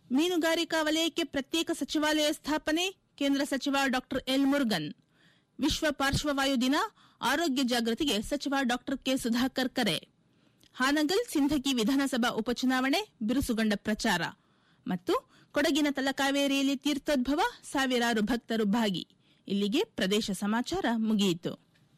ಮೀನುಗಾರಿಕಾ ವಲಯಕ್ಕೆ ಪ್ರತ್ಯೇಕ ಸಚಿವಾಲಯ ಸ್ಥಾಪನೆ ಕೇಂದ್ರ ಸಚಿವ ಡಾ ಎಲ್ ಮುರುಗನ್ ವಿಶ್ವ ಪಾರ್ಶ್ವವಾಯು ದಿನ ಆರೋಗ್ಯ ಜಾಗೃತಿಗೆ ಸಚಿವ ಡಾ ಕೆ ಸುಧಾಕರ್ ಕರೆ ಹಾನಗಲ್ ಸಿಂಧಗಿ ವಿಧಾನಸಭಾ ಉಪಚುನಾವಣೆ ಬಿರುಸುಗೊಂಡ ಪ್ರಚಾರ ಮತ್ತು ಕೊಡಗಿನ ತಲಕಾವೇರಿಯಲ್ಲಿ ತೀರ್ಥೋದ್ಭವ ಸಾವಿರಾರು ಭಕ್ತರು ಭಾಗಿ ಇಲ್ಲಿಗೆ ಪ್ರದೇಶ ಸಮಾಚಾರ ಮುಗಿಯಿತು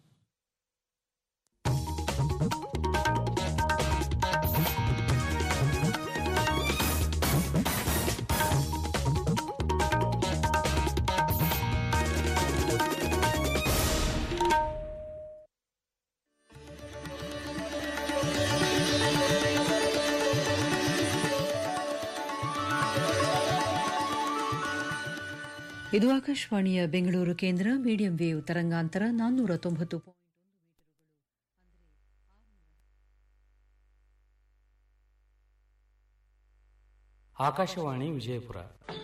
ಇದು ಆಕಾಶವಾಣಿಯ ಬೆಂಗಳೂರು ಕೇಂದ್ರ ಮೀಡಿಯಂ ವೇವ್ ತರಂಗಾಂತರ ನಾನ್ನೂರ ತೊಂಬತ್ತು ಆಕಾಶವಾಣಿ ವಿಜಯಪುರ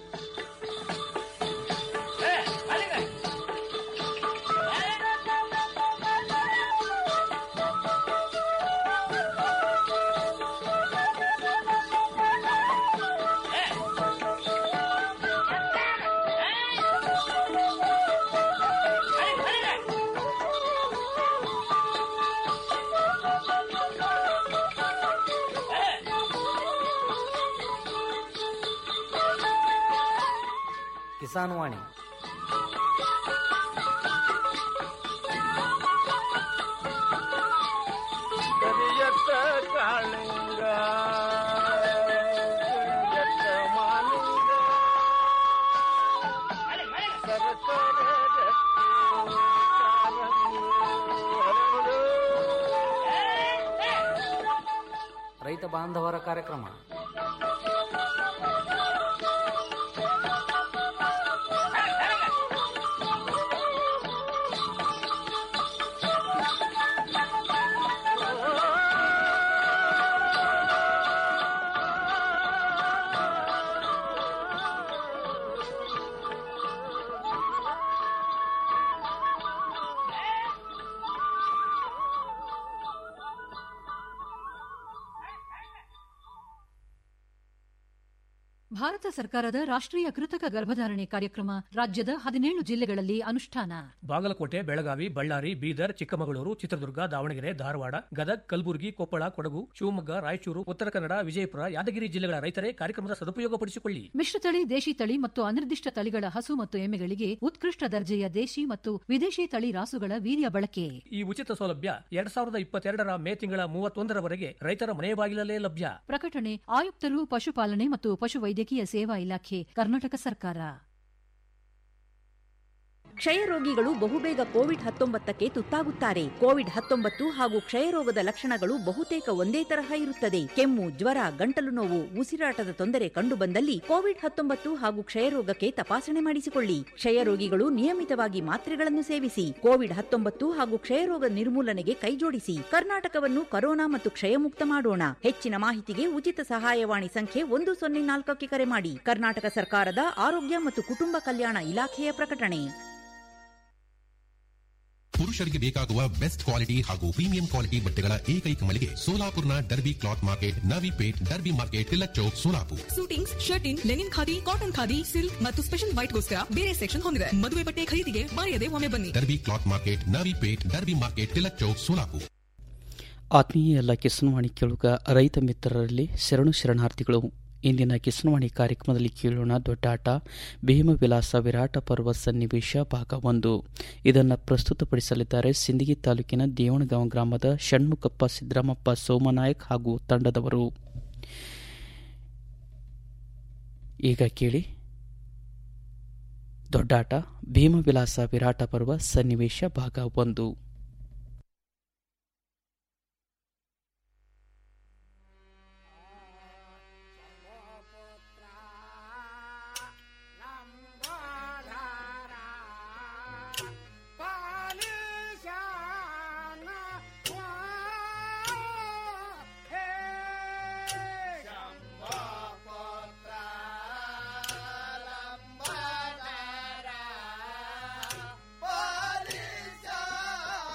ಕಿಸಾನ್ ವಾಣಿ ಕರಿಯತ್ತ ಕಾಳಿಂಗ ಕರಿಯತ್ತ ಮಾಲಿಂಗ ಸರಸರ ರಕ್ತಿ ಕಾರಂಗಿ ಹರಡು. ರೈತ ಬಾಂಧವರ ಕಾರ್ಯಕ್ರಮ ಭಾರತ ಸರ್ಕಾರದ ರಾಷ್ಟ್ರೀಯ ಕೃತಕ ಗರ್ಭಧಾರಣೆ ಕಾರ್ಯಕ್ರಮ ರಾಜ್ಯದ ಹದಿನೇಳು ಜಿಲ್ಲೆಗಳಲ್ಲಿ ಅನುಷ್ಠಾನ ಬಾಗಲಕೋಟೆ ಬೆಳಗಾವಿ ಬಳ್ಳಾರಿ ಬೀದರ್ ಚಿಕ್ಕಮಗಳೂರು ಚಿತ್ರದುರ್ಗ ದಾವಣಗೆರೆ ಧಾರವಾಡ ಗದಗ್ ಕಲಬುರಗಿ ಕೊಪ್ಪಳ ಕೊಡಗು ಶಿವಮೊಗ್ಗ ರಾಯಚೂರು ಉತ್ತರ ಕನ್ನಡ ವಿಜಯಪುರ ಯಾದಗಿರಿ ಜಿಲ್ಲೆಗಳ ರೈತರೇ ಕಾರ್ಯಕ್ರಮದ ಸದುಪಯೋಗಪಡಿಸಿಕೊಳ್ಳಿ ಮಿಶ್ರತಳಿ ದೇಶಿ ತಳಿ ಮತ್ತು ಅನಿರ್ದಿಷ್ಟ ತಳಿಗಳ ಹಸು ಮತ್ತು ಎಮ್ಮೆಗಳಿಗೆ ಉತ್ಕೃಷ್ಟ ದರ್ಜೆಯ ದೇಶಿ ಮತ್ತು ವಿದೇಶಿ ತಳಿ ರಾಸುಗಳ ವೀರ್ಯ ಬಳಕೆ ಈ ಉಚಿತ ಸೌಲಭ್ಯ ಎರಡ್ ಸಾವಿರದ ಇಪ್ಪತ್ತೆರಡರ ಮೇ ತಿಂಗಳ ಮೂವತ್ತೊಂದರವರೆಗೆ ರೈತರ ಮನೆ ಬಾಗಿಲಲ್ಲೇ ಲಭ್ಯ ಪ್ರಕಟಣೆ ಆಯುಕ್ತರು ಪಶುಪಾಲನೆ ಮತ್ತು ಪಶುವೈದ್ಯಕೀಯ ಸೇವಾ ಇಲಾಖೆ ಕರ್ನಾಟಕ ಸರ್ಕಾರ ಕ್ಷಯ ರೋಗಿಗಳು ಬಹುಬೇಗ ಕೋವಿಡ್ ಹತ್ತೊಂಬತ್ತಕ್ಕೆ ತುತ್ತಾಗುತ್ತಾರೆ ಕೋವಿಡ್ ಹತ್ತೊಂಬತ್ತು ಹಾಗೂ ಕ್ಷಯರೋಗದ ಲಕ್ಷಣಗಳು ಬಹುತೇಕ ಒಂದೇ ತರಹ ಇರುತ್ತದೆ ಕೆಮ್ಮು ಜ್ವರ ಗಂಟಲು ನೋವು ಉಸಿರಾಟದ ತೊಂದರೆ ಕಂಡುಬಂದಲ್ಲಿ ಕೋವಿಡ್ ಹತ್ತೊಂಬತ್ತು ಹಾಗೂ ಕ್ಷಯರೋಗಕ್ಕೆ ತಪಾಸಣೆ ಮಾಡಿಸಿಕೊಳ್ಳಿ ಕ್ಷಯ ರೋಗಿಗಳು ನಿಯಮಿತವಾಗಿ ಮಾತ್ರೆಗಳನ್ನು ಸೇವಿಸಿ ಕೋವಿಡ್ ಹತ್ತೊಂಬತ್ತು ಹಾಗೂ ಕ್ಷಯರೋಗ ನಿರ್ಮೂಲನೆಗೆ ಕೈಜೋಡಿಸಿ ಕರ್ನಾಟಕವನ್ನು ಕರೋನಾ ಮತ್ತು ಕ್ಷಯಮುಕ್ತ ಮಾಡೋಣ ಹೆಚ್ಚಿನ ಮಾಹಿತಿಗೆ ಉಚಿತ ಸಹಾಯವಾಣಿ ಸಂಖ್ಯೆ ಒಂದು ಸೊನ್ನೆ ನಾಲ್ಕಕ್ಕೆ ಕರೆ ಮಾಡಿ ಕರ್ನಾಟಕ ಸರ್ಕಾರದ ಆರೋಗ್ಯ ಮತ್ತು ಕುಟುಂಬ ಕಲ್ಯಾಣ ಇಲಾಖೆಯ ಪ್ರಕಟಣೆ ಪುರುಷರಿಗೆ ಬೇಕಾಗುವ ಬೆಸ್ಟ್ ಕ್ವಾಲಿಟಿ ಹಾಗೂ ಪ್ರೀಮಿಯಂ ಕ್ವಾಲಿಟಿ ಬಟ್ಟೆಗಳ ಏಕೈಕ ಮಳಿಗೆ ಸೋಲಾಪುರ್ನ Derby cloth market Navipet Derby market Tilak Chowk Solapur suitings shirting linen khadi cotton khadi silk ಮತ್ತು ಸ್ಪೆಷಲ್ ವೈಟ್ಗೋಸ್ಕರ ಬೇರೆ ಸೆಕ್ಷನ್ ಹೊಂದಿದೆ ಮದುವೆ ಬಟ್ಟೆ ಖರೀದಿಗೆ ಮರೆಯದೆ ಒಮ್ಮೆ ಬನ್ನಿ Derby cloth market Navipet Derby market Tilak Chowk Solapur ಆತ್ಮೀಯ ಎಲ್ಲ ಕಿಸನವಾಣಿ ಕೇಳುಗ ರೈತ ಮಿತ್ರರಲ್ಲಿ ಶರಣು ಶರಣಾರ್ಥಿಗಳು ಇಂದಿನ ಕಿಸನವಾಣಿ ಕಾರ್ಯಕ್ರಮದಲ್ಲಿ ಕೇಳೋಣ ದೊಡ್ಡಾಟ ಭೀಮ ವಿಲಾಸ ವಿರಾಟ ಪರ್ವ ಸನ್ನಿವೇಶ ಭಾಗ ಒಂದು ಇದನ್ನು ಪ್ರಸ್ತುತಪಡಿಸಲಿದ್ದಾರೆ ಸಿಂದಗಿ ತಾಲೂಕಿನ ದೇವಣಗಾಂವ್ ಗ್ರಾಮದ ಷಣ್ಮುಖಪ್ಪ ಸಿದ್ದರಾಮಪ್ಪ ಸೋಮನಾಯಕ್ ಹಾಗೂ ತಂಡದವರು ಈಗ ಕೇಳಿ ದೊಡ್ಡಾಟ ಭೀಮ ವಿಲಾಸ ವಿರಾಟ ಪರ್ವ ಸನ್ನಿವೇಶ ಭಾಗ ಒಂದು ಪಾಲಿಸ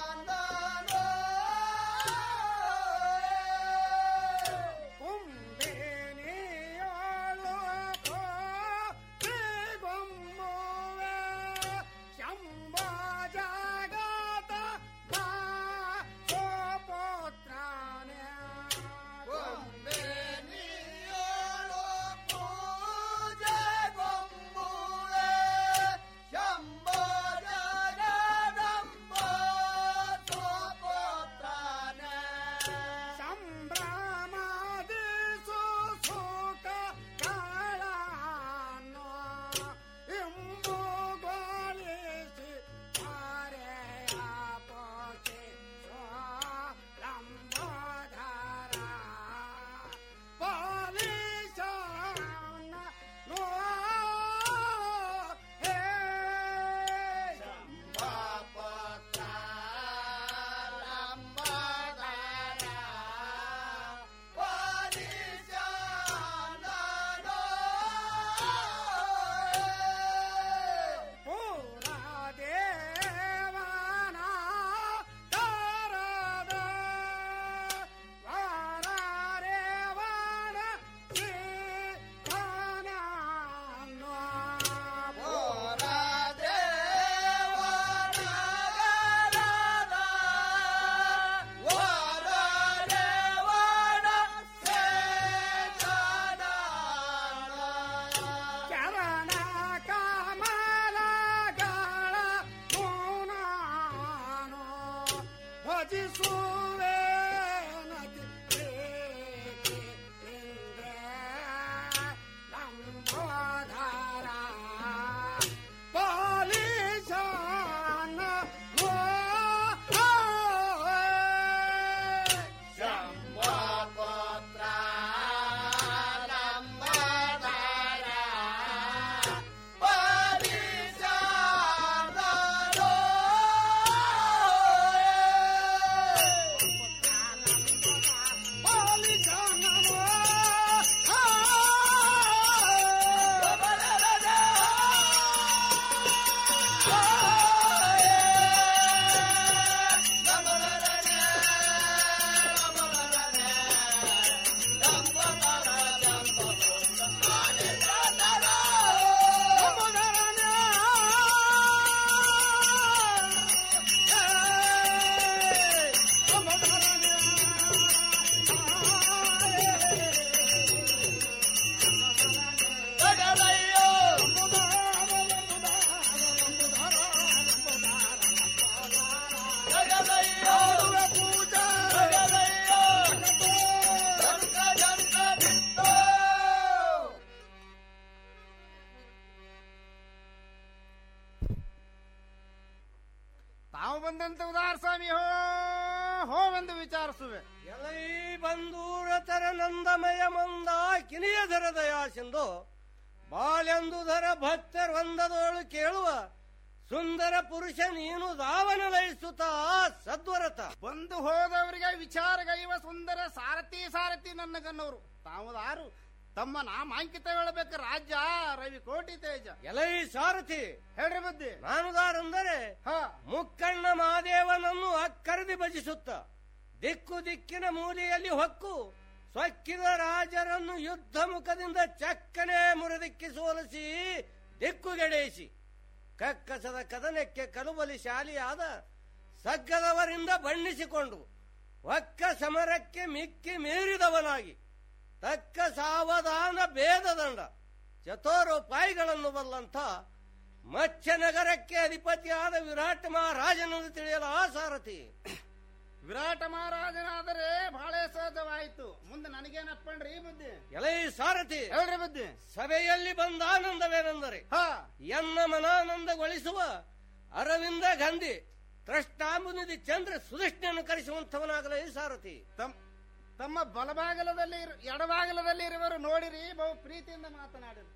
ನಾವು ಬಂದಂತ ಉದಾರ ಸ್ವಾಮಿ ಹೋ ಹೋವೆಂದು ವಿಚಾರಿಸುವೆ ಎಲೈ ಬಂದೂರ ತರ ನಂದಮಯ ಮಂದ ಕಿನಿಯ ಧರ ದಯಾಸಿಂದು ಬಾಲೆಂದುಧರ ಭಕ್ತರ್ ಒಂದದೋಳು ಕೇಳುವ ಸುಂದರ ಪುರುಷ ನೀನು ದಾವನ ಲಯಿಸುತ್ತ ಸದ್ವರತ ಬಂದು ಹೋದವರಿಗೆ ವಿಚಾರಗೈವ ಸುಂದರ ಸಾರಥಿ ಸಾರಥಿ ನನ್ನ ಗನ್ನವರು ತಾವುದಾರು ತಮ್ಮ ನಾಮಾಂಕಿತ ಹೇಳಬೇಕು ರಾಜ್ಯ ರವಿ ಕೋಟಿ ತೇಜ ಎಲೈ ಸಾರಥಿ ಹೇಳ್ರಿ ಬುದ್ಧಿ ನಾನುದಾರಂದರೆ ಮುಕ್ಕಣ್ಣ ಮಹಾದೇವನನ್ನು ಅಕ್ಕರದಿ ಭಜಿಸುತ್ತ ದಿಕ್ಕು ದಿಕ್ಕಿನ ಮೂಲೆಯಲ್ಲಿ ಹೊಕ್ಕು ಸೊಕ್ಕಿದ ರಾಜರನ್ನು ಯುದ್ಧ ಮುಖದಿಂದ ಚಕ್ಕನೆ ಮುರಿದಿಕ್ಕಿ ಸೋಲಿಸಿ ದಿಕ್ಕುಗೆಡೆಯಿಸಿ ಕಕ್ಕಸದ ಕದನಕ್ಕೆ ಕಲುಬಲಿ ಶಾಲಿಯಾದ ಸಗ್ಗದವರಿಂದ ಬಣ್ಣಿಸಿಕೊಂಡು ಒಕ್ಕ ಸಮರಕ್ಕೆ ಮಿಕ್ಕಿ ಮೀರಿದವನಾಗಿ ತಕ್ಕ ಸಾವಧಾನ ಭೇದದಂಡ ಚತುರೋಪಾಯಿಗಳನ್ನು ಬಲ್ಲಂಥ ಮತ್ಸ್ಯ ನಗರಕ್ಕೆ ಅಧಿಪತಿಯಾದ ವಿರಾಟ್ ಮಹಾರಾಜನನ್ನು ತಿಳಿಯಲು ಆ ಸಾರಥಿ ವಿರಾಟ ಮಹಾರಾಜನಾದರೆ ಬಹಳ ಸಹಜವಾಯಿತು ಮುಂದೆ ನನಗೇನಪ್ಪಣ್ರಿ ಬುದ್ಧಿ ಎಲೈ ಸಾರಥಿ ಹೇಳ್ರಿ ಬುದ್ಧಿ ಸಭೆಯಲ್ಲಿ ಬಂದ ಆನಂದವೇನೆಂದರೆ ಎನ್ನ ಮನಾನಂದಗೊಳಿಸುವ ಅರವಿಂದ ಗಾಂಧಿ ತ್ರಷ್ಟಾಂಬುನಿಧಿ ಚಂದ್ರ ಸುಧಿಷ್ಣೆಯನ್ನು ಕರೆಸುವಂತವನಾಗಲೇ ಸಾರಥಿ ತಮ್ಮ ಬಲಭಾಗಲದಲ್ಲಿ ಇರು- ಎಡಭಾಗಲದಲ್ಲಿ ಇರುವರು ನೋಡಿರಿ ಬಹು ಪ್ರೀತಿಯಿಂದ ಮಾತನಾಡಿರಿ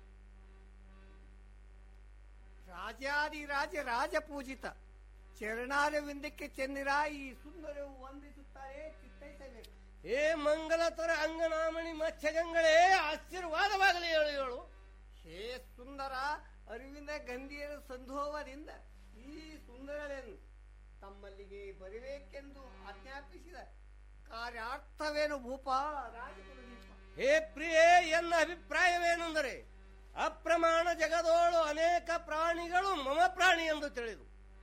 ರಾಜಾದಿರಾಜ ರಾಜಪೂಜಿತ ಚರಣಾರವಿಂದಕ್ಕೆ ಚೆನ್ನಿರ ಈ ಸುಂದರವು ವಂದಿಸುತ್ತಾರೆ ಚಿತ್ತೈಸಬೇಕು ಹೇ ಮಂಗಲತರ ಅಂಗನಾಮಣಿ ಮತ್ಸ್ಯಗಂಗಳೇ ಆಶೀರ್ವಾದವಾಗಲಿ ಹೇಳು ಹೇಳು ಹೇ ಸುಂದರ ಅರವಿಂದ ಗಂಧಿಯರ ಸಂಧೋವದಿಂದ ಈ ಸುಂದರಳೆಂದು ತಮ್ಮಲ್ಲಿಗೆ ಬರಬೇಕೆಂದು ಆಜ್ಞಾಪಿಸಿದ ಕಾರ್ಯಾರ್ಥವೇನು ಭೂಪ ರಾಜಗುರುದೀಪ ಹೇ ಪ್ರಿಯೇ ಎನ್ನ ಅಭಿಪ್ರಾಯವೇನೆಂದರೆ ಅಪ್ರಮಾಣ ಜಗದೋಳು ಅನೇಕ ಪ್ರಾಣಿಗಳು ಮಮ ಪ್ರಾಣಿ ಎಂದು ತಿಳಿದು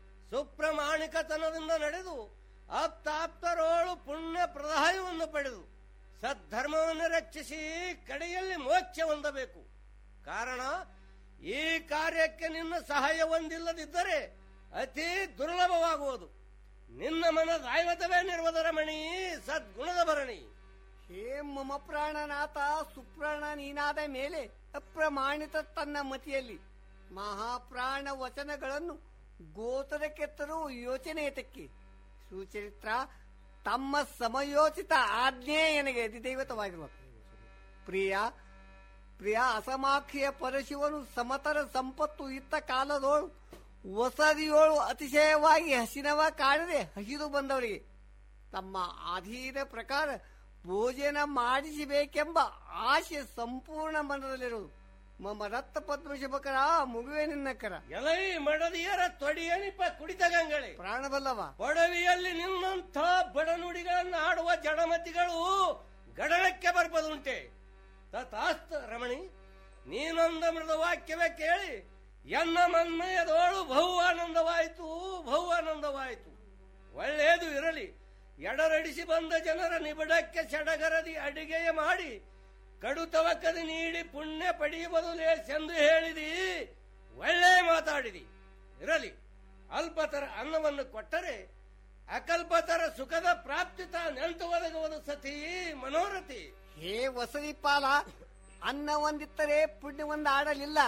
ಸುಪ್ರಮಾಣಿಕತನದಿಂದ ನಡೆದು ಆಪ್ತಾಪ್ತರೋಳು ಪುಣ್ಯ ಪ್ರದಾಯವನ್ನು ಪಡೆದು ಸದ್ಧರ್ಮವನ್ನು ರಕ್ಷಿಸಿ ಕಡೆಯಲ್ಲಿ ಮೋಕ್ಷ ಹೊಂದಬೇಕು ಕಾರಣ ಈ ಕಾರ್ಯಕ್ಕೆ ನಿನ್ನ ಸಹಾಯ ಹೊಂದಿಲ್ಲದಿದ್ದರೆ ಅತಿ ದುರ್ಲಭವಾಗುವುದು ನಿನ್ನ ಮನ ದೈವತವೇ ನಿರ್ವದರ ಮಣಿ ಸದ್ಗುಣದ ಭರಣಿ ಹೇ ಮಮ ಪ್ರಾಣನಾಥ ಸುಪ್ರಾಣ ನೀನಾದ ಮೇಲೆ ಅಪ್ರಮಾಣಿತ ತನ್ನ ಮತಿಯಲ್ಲಿ ಮಹಾಪ್ರಾಣ ವಚನಗಳನ್ನು ಗೋತರಕ್ಕೆತ್ತರೂ ಯೋಚನೆ ಏತಕ್ಕೆ ಸುಚರಿತ್ರ ತಮ್ಮ ಸಮಯೋಚಿತ ಆಜ್ಞೆ ನನಗೆ ಅಧಿದೈವತವಾಗಿರುವ ಪ್ರಿಯ ಪ್ರಿಯ ಅಸಮಾಖ್ಯ ಪರಶಿವನು ಸಮತರ ಸಂಪತ್ತು ಇತ್ತ ಕಾಲದೋಳು ವಸದಿಯೋಳು ಅತಿಶಯವಾಗಿ ಹಸಿನವ ಕಾಣದೆ ಹಸಿದು ಬಂದವರಿಗೆ ತಮ್ಮ ಅಧೀನ ಪ್ರಕಾರ ಭೋಜನ ಮಾಡಿಸಬೇಕೆಂಬ ಆಶೆ ಸಂಪೂರ್ಣ ಮನದಲ್ಲಿರುವುದು ಮಮ ರಕ್ತ ಪದ್ಮಶುಭಕರ ಮುಗುವೆ ನಿನ್ನಕರ ಎಲೈ ಮಡದಿಯರ ತೊಡಿಯನಿಪ ಕುಡಿತ ಗಂಗಳೆ ಪ್ರಾಣಬಲ್ಲವ ಒಡವಿಯಲ್ಲಿ ನಿನ್ನಂಥ ಬಡನುಡಿಗಳನ್ನು ಆಡುವ ಜಡಮತಿಗಳು ಗಡನಕ್ಕೆ ಬರ್ಬದುಂಟೆ ತಥಾಸ್ತ ರಮಣಿ ನೀನೊಂದ ಮೃದ ವಾಕ್ಯವೇ ಕೇಳಿ ಎನ್ನ ಮನ್ಮಯದೋಳು ಬಹು ಆನಂದವಾಯಿತು ಬಹು ಆನಂದವಾಯಿತು ಒಳ್ಳೆಯದು ಇರಲಿ ಎಡರಡಿಸಿ ಬಂದ ಜನರ ನಿಬಿಡಕ್ಕೆ ಸಡಗರದಿ ಅಡಿಗೆಯ ಮಾಡಿ ಕಡುತವಕದಿ ನೀಡಿ ಪುಣ್ಯ ಪಡೆಯುವುದು ಲೇಸೆಂದು ಹೇಳಿದಿ ಒಳ್ಳೆ ಮಾತಾಡಿದಿ ಇರಲಿ ಅಲ್ಪತರ ಅನ್ನವನ್ನು ಕೊಟ್ಟರೆ ಅಕಲ್ಪತರ ಸುಖದ ಪ್ರಾಪ್ತಿ ನೆಂತು ಒದಗುವುದು ಸತಿ ಮನೋರಥಿ ಹೇ ವಸತಿ ಪಾಲ ಅನ್ನ ಒಂದಿತ್ತರೆ ಪುಣ್ಯ ಒಂದು ಆಡಲಿಲ್ಲ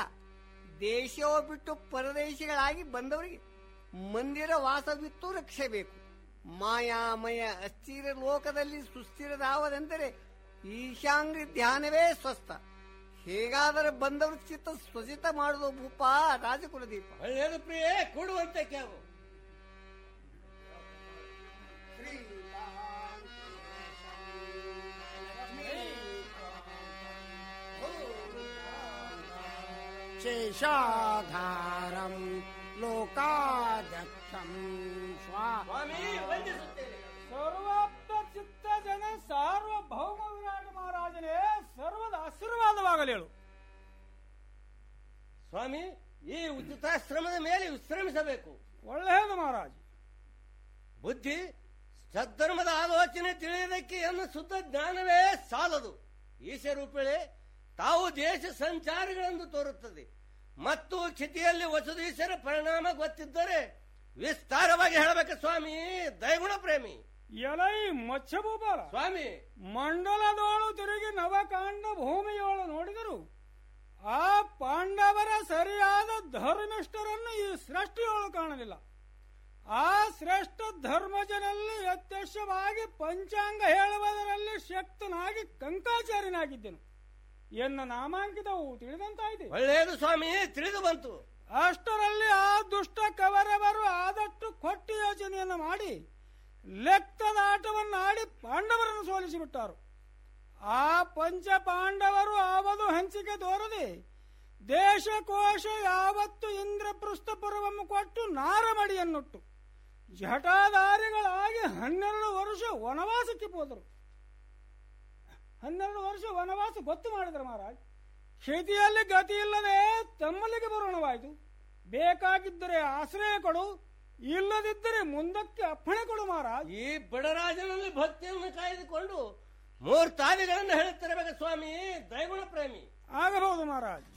ದೇಶವ ಬಿಟ್ಟು ಪರದೇಶಗಳಾಗಿ ಬಂದವರಿಗೆ ಮಂದಿರ ವಾಸವಿತ್ತು ರಕ್ಷೆ ಬೇಕು ಮಾಯಾಮಯ ಅಸ್ಥಿರ ಲೋಕದಲ್ಲಿ ಸುಸ್ಥಿರದಾವದೆಂದರೆ ಈಶಾಂಗ್ರಿ ಧ್ಯಾನವೇ ಸ್ವಸ್ಥ ಹೇಗಾದರೂ ಬಂದವರು ಚಿತ್ತ ಸ್ವಚಿತ ಮಾಡುವುದು ಭೂಪ ರಾಜಕುಲದೀಪ ಒಳ್ಳೆಯದು ಪ್ರಿಯೇ ಕೊಡುವಂತೆ ಕ್ಯಾವು ಶೇಷಾಧಾರಂ ಲೋಕಾಧ್ಯಕ್ಷಂ ಸ್ವಾಮಿ ವಂದಿಸುತ್ತೇನೆ ಸರ್ವಾತ್ಮ ಚಿತ್ತ ಜನ ಸಾರ್ವಭೌಮ ವಿರಾಟ ಮಹಾರಾಜನೇ ಸರ್ವದ ಆಶೀರ್ವಾದವಾಗಲಿ ಹೇಳು ಸ್ವಾಮಿ ಈ ಉಚಿತಾಶ್ರಮದ ಮೇಲೆ ವಿಶ್ರಮಿಸಬೇಕು ಒಳ್ಳೆಯದು ಮಹಾರಾಜ ಬುದ್ಧಿ ಸದ್ಧರ್ಮದ ಆಲೋಚನೆ ತಿಳಿಯುವುದಕ್ಕೆ ಎನ್ನ ಶುದ್ಧ ಜ್ಞಾನವೇ ಸಾಲದು ಈಶರೂಪಿಳೆ ತಾವು ದೇಶ ಸಂಚಾರಿಗಳೆಂದು ತೋರುತ್ತದೆ ಮತ್ತು ಕ್ಷಿತಿಯಲ್ಲಿ ವಸುದೀಶರ ಪರಿಣಾಮ ಗೊತ್ತಿದ್ದರೆ ವಿಸ್ತಾರವಾಗಿ ಹೇಳಬೇಕು ಸ್ವಾಮಿ ದಯಗುಣ ಪ್ರೇಮಿ ಎಲೈ ಮತ್ಸ್ಯಭೂಪಾಲ ಸ್ವಾಮಿ ಮಂಡಲದೋಳು ತಿರುಗಿ ನವಕಾಂಡ ಭೂಮಿಯೋಳು ನೋಡಿದರು ಆ ಪಾಂಡವರ ಸರಿಯಾದ ಧರ್ಮಿಷ್ಠರನ್ನು ಈ ಸೃಷ್ಟಿಯೋಳು ಕಾಣಲಿಲ್ಲ ಆ ಶ್ರೇಷ್ಠ ಧರ್ಮಜನಲ್ಲಿ ಯಥೇಚ್ಛವಾಗಿ ಪಂಚಾಂಗ ಹೇಳುವುದರಲ್ಲಿ ಶಕ್ತನಾಗಿ ಕಂಕಾಚಾರ್ಯನಾಗಿದ್ದೆನು ಎನ್ನ ನಾಮಾಂಕಿತವು ತಿಳಿದಂತಾಯಿದೆ ಒಳ್ಳೆಯದು ಸ್ವಾಮಿ ತಿಳಿದು ಬಂತು ಅಷ್ಟರಲ್ಲಿ ಆ ದುಷ್ಟ ಕವರವರು ಆದಷ್ಟು ಕೊಟ್ಟಿ ಯೋಚನೆಯನ್ನು ಮಾಡಿ ಲೆಕ್ಕದ ಆಟವನ್ನು ಆಡಿ ಪಾಂಡವರನ್ನು ಸೋಲಿಸಿಬಿಟ್ಟಾರು ಆ ಪಂಚ ಪಾಂಡವರು ಆವದು ಹಂಚಿಕೆ ತೋರದೆ ದೇಶಕೋಶ ಯಾವತ್ತು ಇಂದ್ರಪೃಷ್ಠ ಪರ್ವವನ್ನು ಕೊಟ್ಟು ನಾರಮಡಿಯನ್ನುಟ್ಟು ಜಟಾಧಾರಿಗಳಾಗಿ ಹನ್ನೆರಡು ವರ್ಷ ವನವಾಸಕ್ಕೆ ಹೋದರು ಹನ್ನೆರಡು ವರ್ಷ ವನವಾಸ ಗೊತ್ತು ಮಾಡಿದ್ರು ಮಹಾರಾಜ್ ಕ್ಷಿತಿಯಲ್ಲಿ ಗತಿ ಇಲ್ಲದೆ ತಮ್ಮಲ್ಲಿಗೆ ಬರೋಣವಾಯಿತು ಬೇಕಾಗಿದ್ದರೆ ಆಶ್ರಯ ಕೊಡು ಇಲ್ಲದಿದ್ದರೆ ಮುಂದಕ್ಕೆ ಅಪ್ಪಣೆ ಕೊಡು ಮಹಾರಾಜ್ ಈ ಬಡರಾಜನಲ್ಲಿ ಭಕ್ತಿಯನ್ನು ಕಾಯ್ದುಕೊಂಡು ಮೂರು ತಾಲಿಗಳನ್ನು ಹೇಳುತ್ತಿರಬೇಕು ಸ್ವಾಮಿ ದೈಗುಣ ಪ್ರೇಮಿ ಆಗಬಹುದು ಮಹಾರಾಜ್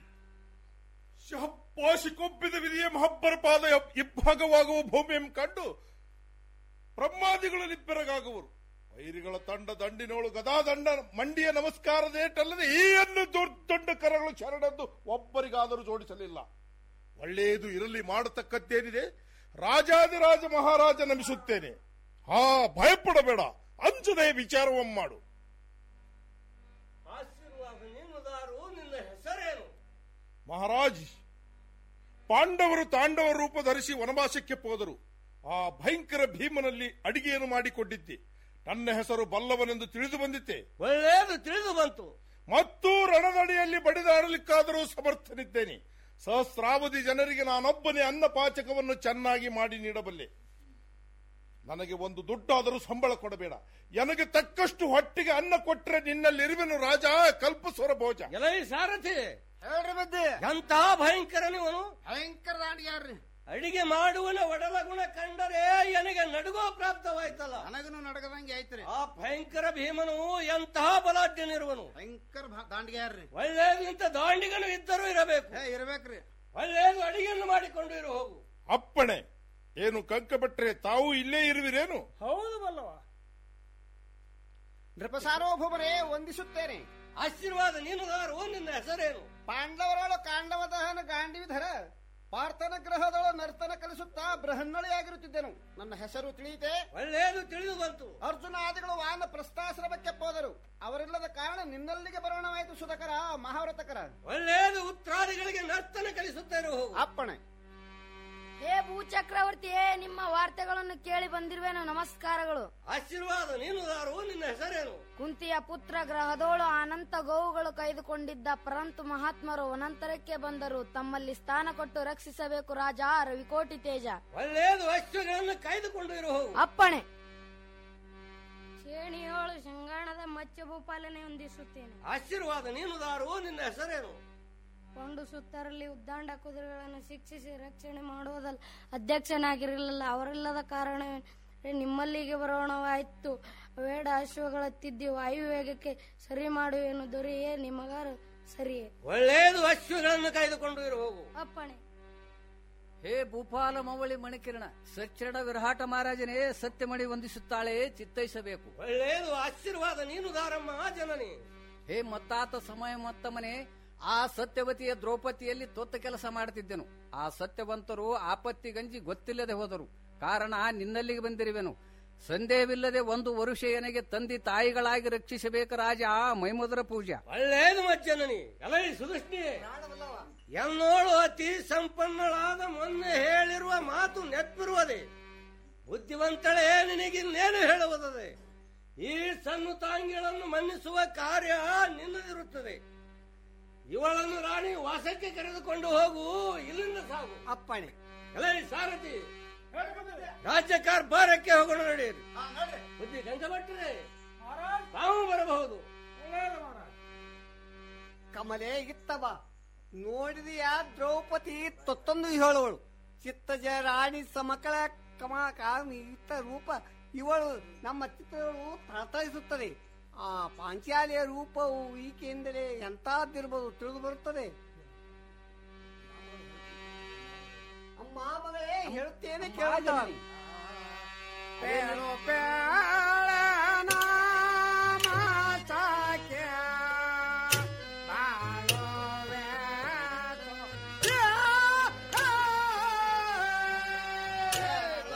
ಶಹಬ್ಬಾಸಿ ಕೊಬ್ಬಿದ ವಿಧಿಯ ಮಹಬ್ಬರ ಪಾದ ಇಬ್ಬಾಗವಾಗುವ ಭೂಮಿಯನ್ನು ಕಂಡು ಬ್ರಹ್ಮಾದಿಗಳಲ್ಲಿಬ್ಬರಗಾಗುವರು ವೈರಿಗಳ ತಂಡ ದಂಡಿನೋಳು ಗದಾದಂಡ ಮಂಡಿಯ ನಮಸ್ಕಾರದೇಟಲ್ಲದೆ ಈ ಅನ್ನು ದೊಡ್ಡ ದೊಡ್ಡ ಕರಗಳು ಶರಣದ್ದು ಒಬ್ಬರಿಗಾದರೂ ಜೋಡಿಸಲಿಲ್ಲ ಒಳ್ಳೆಯದು ಇರಲಿ ಮಾಡತಕ್ಕದ್ದೇನಿದೆ ರಾಜಾದಿರಾಜ ಮಹಾರಾಜ ನಮಿಸುತ್ತೇನೆ ಹಾ ಭಯಪಡಬೇಡ ಅಂಜದೆ ವಿಚಾರವನ್ನು ಮಾಡು ಆಶೀರ್ವಾದ ನಿನ್ನದಾರು ನಿನ್ನ ಹೆಸರೇನು ಮಹಾರಾಜ್ ಪಾಂಡವರು ತಾಂಡವ ರೂಪ ಧರಿಸಿ ವನವಾಸಕ್ಕೆ ಹೋದರು ಆ ಭಯಂಕರ ಭೀಮನಲ್ಲಿ ಅಡಿಗೆಯನ್ನು ಮಾಡಿಕೊಂಡಿದ್ದೆ ನನ್ನ ಹೆಸರು ಬಲ್ಲವನೆಂದು ತಿಳಿದು ಬಂದಿತ್ತೆ ಒಳ್ಳೆಯದು ತಿಳಿದು ಬಂತು ಮತ್ತು ರಣದಡಿಯಲ್ಲಿ ಬಡಿದಾಡಲಿಕ್ಕಾದರೂ ಸಮರ್ಥನಿದ್ದೇನೆ ಸಹಸ್ರಾವಧಿ ಜನರಿಗೆ ನಾನೊಬ್ಬನೇ ಅನ್ನ ಪಾಚಕವನ್ನು ಚೆನ್ನಾಗಿ ಮಾಡಿ ನೀಡಬಲ್ಲೆ ನನಗೆ ಒಂದು ದುಡ್ಡಾದರೂ ಸಂಬಳ ಕೊಡಬೇಡ ನನಗೆ ತಕ್ಕಷ್ಟು ಹೊಟ್ಟಿಗೆ ಅನ್ನ ಕೊಟ್ಟರೆ ನಿನ್ನಲ್ಲಿರುವೆನು ರಾಜ ಕಲ್ಪಸ್ವರ ಭೋಜ ಎಲೈ ಸಾರಥಿ ಹೇಳ್ರಿ ಬದ್ದೆ ಎಂತ ಭಯಂಕರ ನೀವನು ಭಯಂಕರ ದಾಂಡಿಗ್ಯಾರ್ರಿ ಅಡಿಗೆ ಮಾಡುವನ ಒಡಲ ಗುಣ ಕಂಡರೆ ನನಗೆ ನಡುಗೋ ಪ್ರಾಪ್ತವಾಯ್ತಲ್ಲ ನನಗನು ನಡಗದಂಗೆ ಆಯ್ತ್ರಿ ಆ ಭಯಂಕರ ಭೀಮನು ಎಂತಹ ಬಲಾಢ್ಯನಿರುವನು ಭಯಂಕರ ದಾಂಡಿಗ್ಯಾರ್ರಿ ಒಳ್ಳೆಯದು ಇಂಥ ದಾಂಡಿಗನು ಇದ್ದರೂ ಇರಬೇಕು ಏ ಇರ್ಬೇಕ್ರಿ ಒಳ್ಳೆಯದು ಅಡಿಗೆಯನ್ನು ಮಾಡಿಕೊಂಡು ಇರು ಹೋಗು ಅಪ್ಪಣೆ ಏನು ಕಂಕ ಭಟ್ರೆ ತಾವು ಇಲ್ಲೇ ಇರುವಿರೇನು ಹೌದು ಬಲ್ಲವ ನೃಪಸಾರ್ವಭೌಮರೇ ವಂದಿಸುತ್ತೇನೆ ಆಶೀರ್ವಾದ ನೀನುದಾರು ನಿನ್ನ ಹೆಸರೇನು ಪಾಂಡವರೊಳು ಕಾಂಡವ ದಹನ ಗಾಂಡಿವಿಧರ ಪಾರ್ಥನ ಗ್ರಹದೊಳ ನರ್ತನ ಕಲಿಸುತ್ತಾ ಬೃಹನ್ನಳಿಯಾಗಿರುತ್ತಿದ್ದೆನು ನನ್ನ ಹೆಸರು ತಿಳಿಯಿತೆ ಒಳ್ಳೆಯದು ತಿಳಿದು ಬಂತು ಅರ್ಜುನ ಆದಿಗಳು ವಾನ ಪ್ರಸ್ಥಾಶ್ರಮಕ್ಕೆ ಹೋದರು ಅವರಿಲ್ಲದ ಕಾರಣ ನಿನ್ನಲ್ಲಿಗೆ ಬರೋಣವಾಯಿತು ಸುಧಕರ ಮಹಾವ್ರತಕರ ಒಳ್ಳೆಯದು ಉತ್ರಾದಿಗಳಿಗೆ ನರ್ತನ ಕಲಿಸುತ್ತೇನೆ ಹೋಗು ಅಪ್ಪಣೆ ಹೇ ಭೂಚಕ್ರವರ್ತಿಯೇ ನಿಮ್ಮ ವಾರ್ತೆಗಳನ್ನು ಕೇಳಿ ಬಂದಿರುವೆನು ನಮಸ್ಕಾರಗಳು ಆಶೀರ್ವಾದ ನೀನುದಾರು ನಿನ್ನ ಹೆಸರೇನು ಕುಂತಿಯ ಪುತ್ರ ಗ್ರಹದೋಳು ಅನಂತ ಗೋವುಗಳು ಕೈದುಕೊಂಡಿದ್ದ ಪರಂತು ಮಹಾತ್ಮರು ಅನಂತರಕ್ಕೆ ಬಂದರು ತಮ್ಮಲ್ಲಿ ಸ್ಥಾನ ಕೊಟ್ಟು ರಕ್ಷಿಸಬೇಕು ರಾಜ ರವಿಕೋಟಿ ತೇಜ ಒಳ್ಳೆಯದು ಅಶ್ವಗಳನ್ನು ಕಾಯ್ದುಕೊಂಡು ಇರು ಹೋಗು ಅಪ್ಪಣೆ ಶ್ರೇಣಿಯೋಳು ಶಂಗಾಣದ ಮತ್ಸ್ಯ ಭೂಪಾಲನೆ ಹೊಂದಿಸುತ್ತೇನೆ ಆಶೀರ್ವಾದ ನೀನುದಾರು ನಿನ್ನ ಹೆಸರೇನು ಕೊಂಡು ಸುತ್ತರಲ್ಲಿ ಉದ್ದಾಂಡ ಕುದುರೆಗಳನ್ನು ಶಿಕ್ಷಿಸಿ ರಕ್ಷಣೆ ಮಾಡುವುದಲ್ಲ ಅಧ್ಯಕ್ಷನಾಗಿರಲಿಲ್ಲ ಅವರಿಲ್ಲದ ಕಾರಣವೇ ನಿಮ್ಮಲ್ಲಿಗೆ ಬರೋಣವಾಯಿತು ಬೇಡ ಅಶ್ವಗಳತ್ತಿದ್ದಿ ವಾಯು ವೇಗಕ್ಕೆ ಸರಿ ಮಾಡುವೆನು ದೊರೆಯೇ ನಿಮಗಾರ ಸರಿಯೇ ಒಳ್ಳೆಯದು ಅಶ್ವಗಳನ್ನು ಕಾಯ್ದುಕೊಂಡು ಇರು ಹೋಗು ಅಪ್ಪಣೆ ಹೇ ಭೂಪಾಲ ಮವಳಿ ಮಣಿಕಿರಣ ಸಚ್ಚರಣ ವಿರಾಟ ಮಹಾರಾಜನೇ ಸತ್ಯಮಣಿ ವಂದಿಸುತ್ತಾಳೆ ಚಿತ್ತೈಸಬೇಕು ಒಳ್ಳೆಯದು ಆಶೀರ್ವಾದ ನೀನುದಾರಮ್ಮ ಜನನಿ ಹೇ ಮತ್ತಾತ ಸಮಯ ಮತ್ತಮನೆ ಆ ಸತ್ಯವತಿಯ ದ್ರೌಪದಿಯಲ್ಲಿ ತೊತ್ತ ಕೆಲಸ ಮಾಡುತ್ತಿದ್ದೆನು ಆ ಸತ್ಯವಂತರು ಆಪತ್ತಿ ಗಂಜಿ ಗೊತ್ತಿಲ್ಲದೆ ಹೋದರು ಕಾರಣ ನಿನ್ನಲ್ಲಿಗೆ ಬಂದಿರುವೆನು ಸಂದೇಹವಿಲ್ಲದೆ ಒಂದು ವರುಷ ನನಗೆ ತಂದಿ ತಾಯಿಗಳಾಗಿ ರಕ್ಷಿಸಬೇಕು ರಾಜ ಮೈಮುದ್ರ ಪೂಜಾ ಒಳ್ಳೆಯದು ಮಜ್ಜನನಿ ಎಲೈ ಸುದೃಷ್ಟಿಯೇ ಎನ್ನೋಳು ಅತಿ ಸಂಪನ್ನಳಾದ ಮೊನ್ನೆ ಹೇಳಿರುವ ಮಾತು ನೆನಪಿರುವುದೇ ಬುದ್ಧಿವಂತಳೇ ನಿನಗಿನ್ನೇನು ಹೇಳುವುದದೆ ಈ ಸಣ್ಣ ತಾಂಗಿಗಳನ್ನು ಮನ್ನಿಸುವ ಕಾರ್ಯ ನಿನ್ನದಿರುತ್ತದೆ ಇವಳನ್ನು ರಾಣಿ ವಾಸಕ್ಕೆ ಕರೆದುಕೊಂಡು ಹೋಗು ಇಲ್ಲಿಂದ ಸಾಗು ಅಪ್ಪಣೆ ಎಲೈ ಸಾರಥಿ ರಾಜ್ಯ ಕಾರ್ಭಾರಕ್ಕೆ ಹೋಗೋಣ ನಡೆಯಿರಿ ಬುದ್ಧಿ ಗಂಗಭಟ್ಟರೆ ತಾವು ಬರಬಹುದು ಕಮಲೆ ಇತ್ತವ ನೋಡಿದೆಯಾ ದ್ರೌಪದಿ ತೊತ್ತೊಂದು ಹೇಳುವಳು ಚಿತ್ತಜ ರಾಣಿ ಸಮಕಳ ಕಮ ಕಾಮಿ ಇತ್ತ ರೂಪ ಇವಳು ನಮ್ಮ ಚಿತ್ರಗಳು ತಳತಳಿಸುತ್ತದೆ ಆ ಪಾಂಚಾಲಿಯ ರೂಪವು ಈಕೆಂದರೆ ಎಂತಹದ್ದಿರ್ಬೋದು ತಿಳಿದು ಬರುತ್ತದೆ ಅಮ್ಮ ಮಗಳೇ ಹೇಳುತ್ತೇನೆ ಕೇಳಿದ ಪೇಳು ಪೇಳನ ಮಾಚಾಕ್ಯ ಬಾಳುವೆ ಸೋ-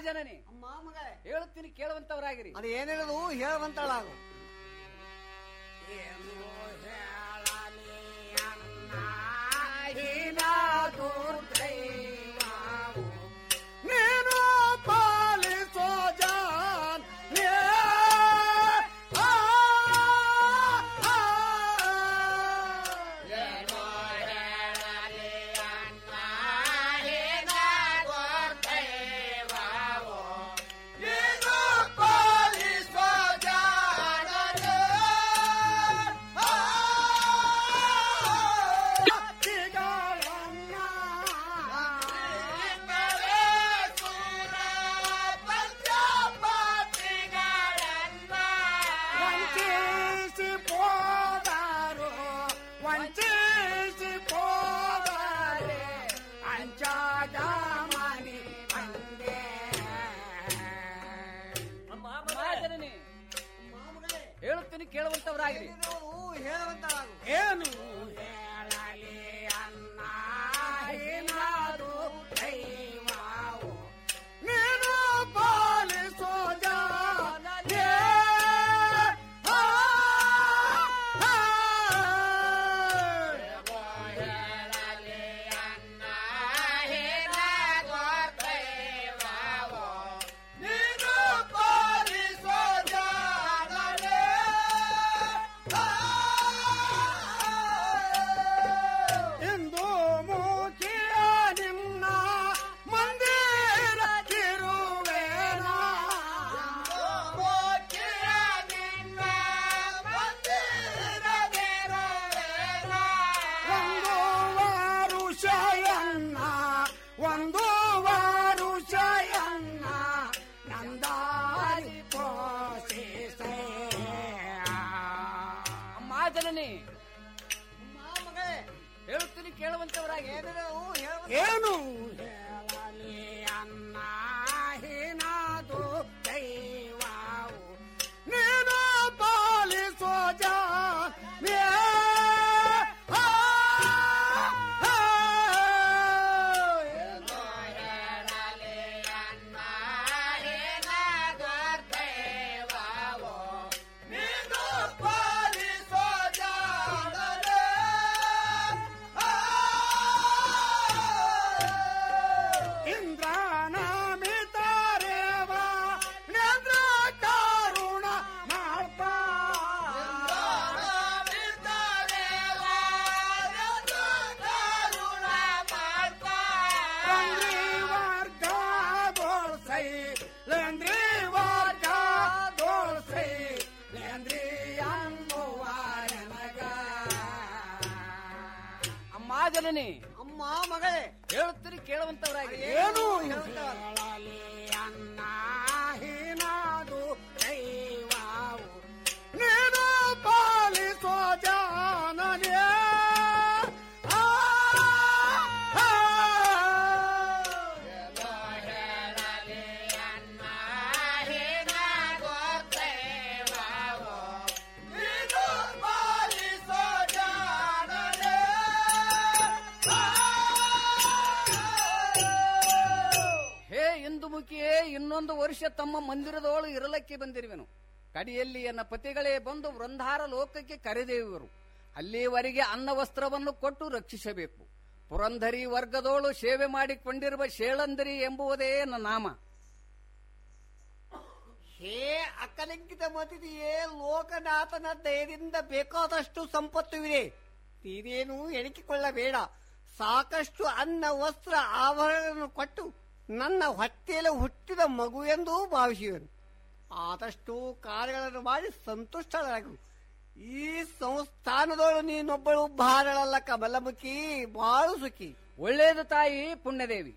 ಜನನಿ ಹೇಳುತ್ತೀನಿ ಕೇಳುವಂತವರಾಗಿರಿ ಅದು ಏನಿರೋದು ಹೇಳುವಂತಳಾಗು ನೀನು ಪಾಲಿಸೋ ಜಾನ್ ವಂಚಿಸಿ ಹೋದಾರು ವಂಚಿಸಿ ಹೋದಾರೆ ಅಂಚಾದ ಮನಿ ಬಂದೆ ಜನನಿ ಹೇಳುತ್ತೀನಿ ಕೇಳುವಂತವರಾಗಿರಿ ಹೇಳುವಂತಳಾಗು ಏನು ಹೇಳಲಿ ಅನ್ನ ಏನಾದು ದೈವವು ನೀನು ಪಾಲಿಸೋ ಜಾನ ನೀನು ಪಾಲಿಸೋ ಜಾನರೇ ಇಂದು ಮೂಕಿಯ ನಿನ್ನ ಮಂದಿರ ತಿರುವೇನ ಮೂಕಿಯ ನಿನ್ನ ಮಂದಿರ ತಿರುವೇನ ಒಂದು ವಾರುಷಯನ್ನ ಒಂದು ವಾರುಷಯನ್ನ ನಂದಾರಿ ಪೋಷಿಸೇ ಅಮ್ಮ ಜನನಿ ಹೇಳುತ್ತೀನಿ ಕೇಳುವಂತವರಾಗಿ ಏನು ಹೇಳಲಿ ಅನ್ನ ಹೀನಾದು ದೈವವು ನೀನು ಪಾಲಿಸೋ ಜಾನೆ ನೀನು ಪಾಲಿಸೋ ಜಾನರೇ ಇಂದ್ರನ ಮಿತಾರೇವ ನೇಂದ್ರ ಕಾರುಣ ಮಾಡ್ಪ ಲೇಂದ್ರಿ ವರ್ಗ ಗೋಳ್ಸೈ ಲೇಂದ್ರಿ ವರ್ಗ ಗೋಳ್ಸೈ ಲೇಂದ್ರಿ ಅನ್ನುವಾರನಗ ಅಮ್ಮ ಜನನಿ ಅಮ್ಮ ಮಗಳೇ ಹೇಳುತ್ತೀನಿ ಕೇಳುವಂತವರಾಗಿ ಏನು ಹೇಳಲಿ ಅನ್ನ ಹೀನಾದು ದೈವವು ನೀನು ಪಾಲಿಸೋ ಜಾನನೇ ಆ, ಆ. ನೀನು ಪಾಲಿಸೋ ಜಾನನೇ ಹೇ ಇಂದು ಮುಖಿಯೇ ಇನ್ನೊಂದು ವರ್ಷ ತಮ್ಮ ಮಂದಿರದೊಳು ಇರಲಕ್ಕೆ ಬಂದಿರುವೆನು ಕಡಿಯಲ್ಲಿ ಎನ್ನ ಪತಿಗಳೇ ಬಂದು ವೃಂದಾರ ಲೋಕಕ್ಕೆ ಕರೆದೊಯ್ಯುವರು ಅಲ್ಲಿಯವರೆಗೆ ಅನ್ನ ವಸ್ತ್ರವನ್ನು ಕೊಟ್ಟು ರಕ್ಷಿಸಬೇಕು ಪುರಂಧರಿ ವರ್ಗದೋಳು ಸೇವೆ ಮಾಡಿಕೊಂಡಿರುವ ಶೇಳಂದರಿ ಎಂಬುವುದೇ ನನ್ನ ನಾಮ ಹೇ ಅಕ್ಕಲಿಂಗಿತ ಮತಿದೆಯೇ ಲೋಕನಾಥನ ದಯದಿಂದ ಬೇಕಾದಷ್ಟು ಸಂಪತ್ತು ಇದೆ ನೀನೇನು ಎಣಿಸಿಕೊಳ್ಳಬೇಡ ಸಾಕಷ್ಟು ಅನ್ನ ವಸ್ತ್ರ ಆಭರಣಗಳನ್ನು ಕೊಟ್ಟು ನನ್ನ ಹೊಟ್ಟೆಯಲ್ಲಿ ಹುಟ್ಟಿದ ಮಗು ಎಂದು ಭಾವಿಸುವೆನು ಆದಷ್ಟು ಕಾರ್ಯಗಳನ್ನು ಮಾಡಿ ಸಂತುಷ್ಟರಾಗು ಈ ಸಂಸ್ಥಾನದೊಳು ನೀನೊಬ್ಬಳು ಭಾರಳಲ್ಲ ಕಮಲಮುಖಿ ಬಾಳು ಸುಖಿ ಒಳ್ಳೆಯದು ತಾಯಿ ಪುಣ್ಯದೇವಿ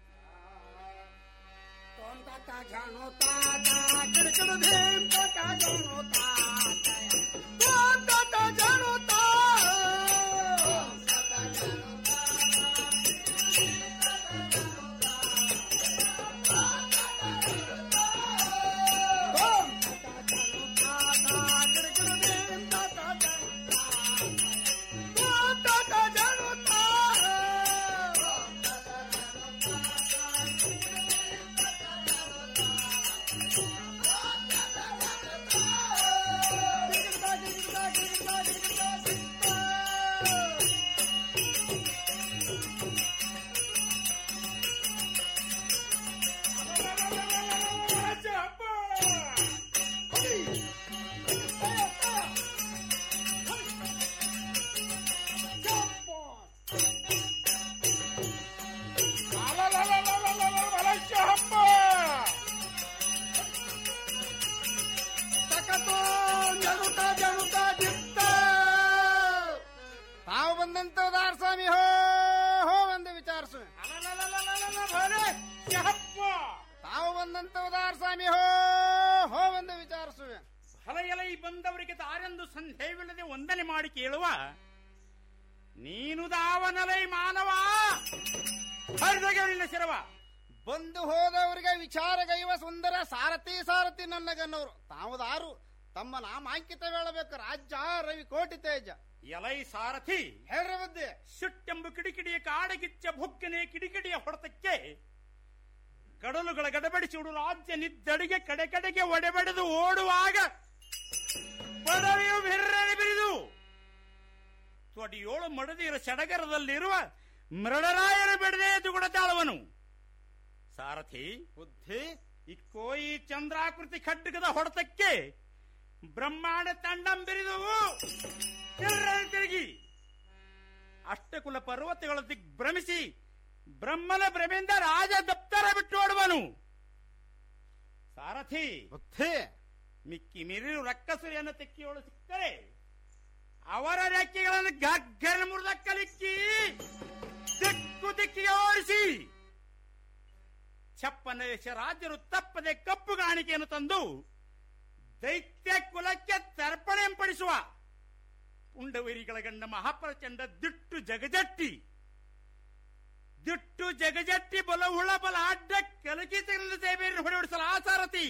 ಸ್ವಾಮಿ ಹೋ ಹೋ ಎಂದು ವಿಚಾರಿಸು ತಾವು ಬಂದಂತ ಉದಾರ ಸ್ವಾಮಿ ಹೋ ಹೋ ಎಂದು ವಿಚಾರಿಸುವೆ ಫಲ ಎಲೈ ಬಂದವರಿಗೆ ದಾರೆಂದು ಸಂದೇಹವಿಲ್ಲದೆ ವಂದನೆ ಮಾಡಿ ಕೇಳುವ ನೀನು ದಾವನಲೈ ಮಾನವ ಹರಿದಗಳಿನ ಶಿರವ ಬಂದು ಹೋದವರಿಗೆ ವಿಚಾರಗೈವ ಸುಂದರ ಸಾರಥಿ ಸಾರಥಿ ನನ್ನ ಗನ್ನವರು ತಾವುದಾರು ತಮ್ಮ ನಾಮಾಂಕಿತ ಹೇಳಬೇಕು ರಾಜ್ಯ ರವಿ ಕೋಟಿ ತೇಜ ಎಲೈ ಸಾರಥಿ ಹೇಳ್ರಿ ಬುದ್ಧಿ ಸಿಟ್ಟೆಂಬು ಕಿಡಿಕಿಡಿಯ ಕಾಡಗಿಚ್ಚ ಭುಕ್ಕನೆ ಕಿಡಿಕಿಡಿಯ ಹೊಡೆತಕ್ಕೆ ಕಡಲುಗಳ ಗಡಬಡಿಸುವುದು ರಾಜ್ಯ ನಿದ್ದಡಿಗೆ ಕಡೆ ಕಡೆಗೆ ಒಡೆಬಡೆದು ಓಡುವಾಗ ಪಡವೆಯು ಬಿರ್ರನೆ ಬಿರಿದು ತೊಡಿಯೋಳು ಮಡದಿರ ಸಡಗರದಲ್ಲಿರುವ ಮೃಡರಾಯರ ಬೆಡದೆ ಎದ್ದುಕೊಡತಾಳವನು ಸಾರಥಿ ಬುದ್ಧಿ ಇಕ್ಕೋ ಈ ಚಂದ್ರಾಕೃತಿ ಖಡ್ಗದ ಹೊಡೆತಕ್ಕೆ ಬ್ರಹ್ಮಾಂಡ ತಂಡಂ ಬಿರಿದುವು ತಿರ್ರನೆ ತಿರುಗಿ ಅಷ್ಟಕುಲ ಪರ್ವತಗಳ ದಿಗ್ಭ್ರಮಿಸಿ ಬ್ರಹ್ಮನ ಭ್ರಮೆಯಿಂದ ರಾಜ ದಪ್ತರ ಬಿಟ್ಟು ಓಡುವನು ಸಾರಥಿ ಬುದ್ಧಿ ಮಿಕ್ಕಿ ಮಿರಿರು ರಕ್ಕಸುರಿಯನ್ನು ತೆಕ್ಕಿಯೋಳು ಸಿಕ್ಕರೆ ಅವರ ರೆಕ್ಕೆಗಳನ್ನು ಗಗ್ಗರ ಮುರಿದ ಕಲಿಕ್ಕಿ ದಿಕ್ಕು ದಿಕ್ಕಿಗೆ ಓಡಿಸಿ ಛಪ್ಪನ ದೇಶ ರಾಜರು ತಪ್ಪದೆ ಕಪ್ಪು ಕಾಣಿಕೆಯನ್ನು ತಂದು ದೈತ್ಯ ಕುಲಕ್ಕೆ ತರ್ಪಣೆಂಪಡಿಸುವ ಪುಂಡವೈರಿಗಳ ಗಂಡ ಮಹಾಪ್ರಚಂಡ ದಿಟ್ಟು ಜಗಜಟ್ಟಿ ದಿಟ್ಟು ಜಗಜಟ್ಟಿ ಬಲ ಹುಳ ಬಲ ಅಡ್ಡ ಕಲಕಿತರಿಂದ ಸೇವೆಯನ್ನು ಹೊಡೆಡಿಸಲು ಆಸಾರತಿ